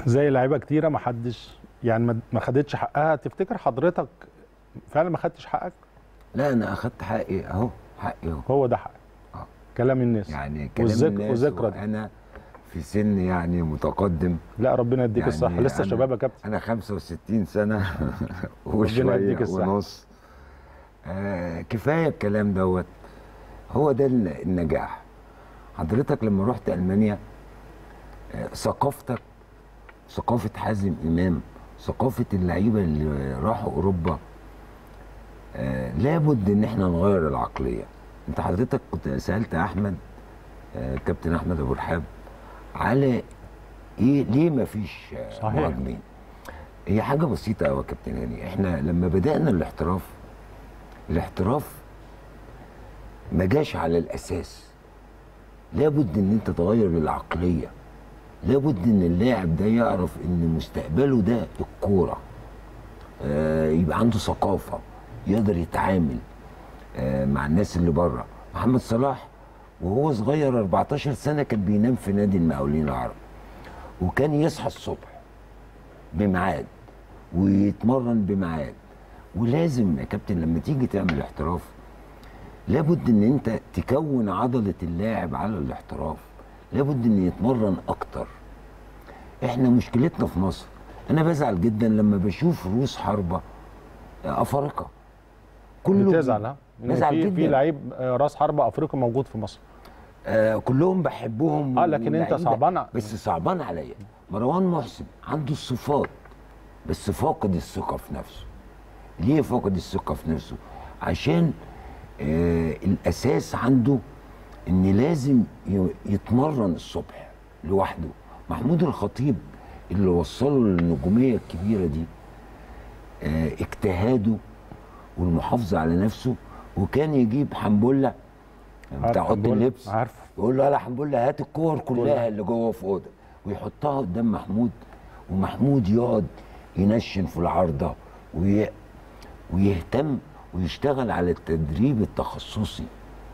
زي لعيبه كتيره ما حدش يعني ما- ما خدتش حقها تفتكر حضرتك فعلا ما خدتش حقك لا انا اخدت حقي اهو حقي اهو هو ده حقك آه. كلام الناس يعني كلام والذك- الناس والذكرى دي. انا في سن يعني متقدم لا ربنا يديك يعني الصحه لسه أنا- شباب يا كابتن انا 65 سنه يديك وشويه الصحة. ونص آه كفايه الكلام دوت هو ده ال- النجاح حضرتك لما رحت المانيا آه ثقافتك ثقافه حازم امام ثقافه اللعيبه اللي راحوا اوروبا آه لابد ان احنا نغير العقليه انت حضرتك كنت سالت احمد آه كابتن احمد ابو رحاب على ايه ليه ما فيش آه صحيح. مهاجمين هي حاجه بسيطه قوي يا كابتن هاني احنا لما بدانا الاحتراف الاحتراف ما جاش على الاساس لابد ان انت تغير العقليه لابد ان اللاعب ده يعرف ان مستقبله ده الكوره آه يبقى عنده ثقافه يقدر يتعامل آه مع الناس اللي بره محمد صلاح وهو صغير 14 سنه كان بينام في نادي المقاولين العرب وكان يصحى الصبح بميعاد ويتمرن بميعاد ولازم يا كابتن لما تيجي تعمل احتراف لابد ان انت تكون عضله اللاعب على الاحتراف لابد ان يتمرن اكتر احنا مشكلتنا في مصر انا بزعل جدا لما بشوف رؤوس حربه افارقه كله بتزعل ها إن بزعل في جدا. في لعيب آه، راس حربه افريقي موجود في مصر آه كلهم بحبهم اه لكن انت واللعيبة- صعبان بس صعبان عليا مروان محسن عنده الصفات بس فاقد الثقه في نفسه ليه فاقد الثقه في نفسه عشان آه الاساس عنده ان لازم ي- يتمرن الصبح لوحده محمود الخطيب اللي وصله للنجوميه الكبيره دي آه اجتهاده والمحافظه على نفسه وكان يجيب حنبله بتاع عارف اوضه حنبلة؟ اللبس عارف يقول له يا حنبل له هات الكور كلها. كلها اللي جوه في اوضه ويحطها قدام محمود ومحمود يقعد ينشن في العارضه وي... ويهتم ويشتغل على التدريب التخصصي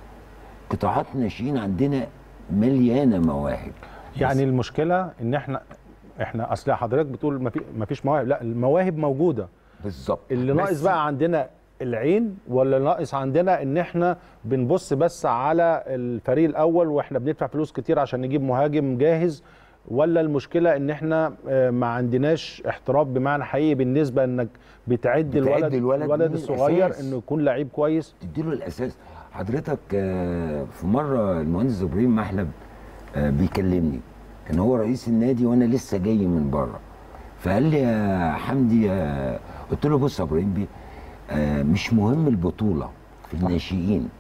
قطاعات ناشئين عندنا مليانه مواهب يعني المشكله ان احنا احنا اصل حضرتك بتقول ما في ما فيش مواهب لا المواهب موجوده بالظبط اللي بس ناقص بقى عندنا العين ولا ناقص عندنا ان احنا بنبص بس على الفريق الاول واحنا بندفع فلوس كتير عشان نجيب مهاجم جاهز ولا المشكله ان احنا آه، ما عندناش احتراف بمعنى حقيقي بالنسبه انك بتعد بتعد الولد الولد الولد من الصغير الأساس. انه يكون لعيب كويس تديله الاساس حضرتك آه، في مره المهندس ابراهيم محلب آه، بيكلمني كان هو رئيس النادي وانا لسه جاي من بره فقال لي يا حمدي آه، قلت له بص يا ابراهيم بيه آه، مش مهم البطوله في الناشئين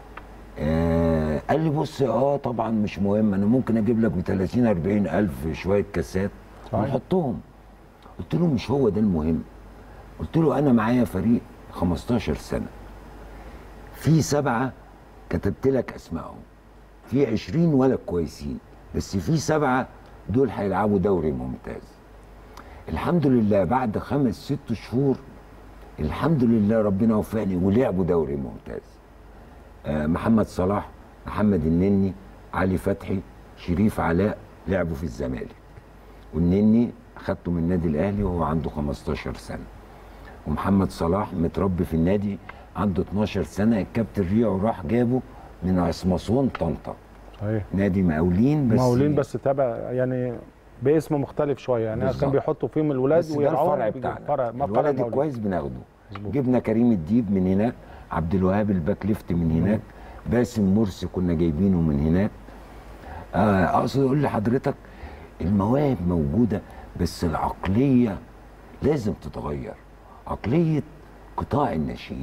آه قال لي بص اه طبعا مش مهم انا ممكن اجيب لك ب 30 40 الف شويه كاسات صحيح. ونحطهم قلت له مش هو ده المهم قلت له انا معايا فريق 15 سنه في سبعه كتبت لك اسمائهم في 20 ولد كويسين بس في سبعه دول هيلعبوا دوري ممتاز الحمد لله بعد خمس ست شهور الحمد لله ربنا وفقني ولعبوا دوري ممتاز آه، محمد صلاح محمد النني علي فتحي شريف علاء لعبوا في الزمالك والنني اخدته من النادي الاهلي وهو عنده 15 سنه ومحمد صلاح متربي في النادي عنده 12 سنه الكابتن ريعو راح جابه من عصمصون طنطا صحيح نادي مقاولين بس مقاولين بس تابع يعني باسم مختلف شويه يعني كان بالظبط. بيحطوا فيهم الولاد بس ده ويرعوهم الفرع بيجي- بتاعنا فرع ما فرع الولد المقاولين. الكويس بناخده مظبوط. جبنا كريم الديب من هناك عبد الوهاب الباك ليفت من هناك باسم مرسي كنا جايبينه من هناك آه، اقصد اقول لحضرتك المواهب موجوده بس العقليه لازم تتغير عقليه قطاع الناشئين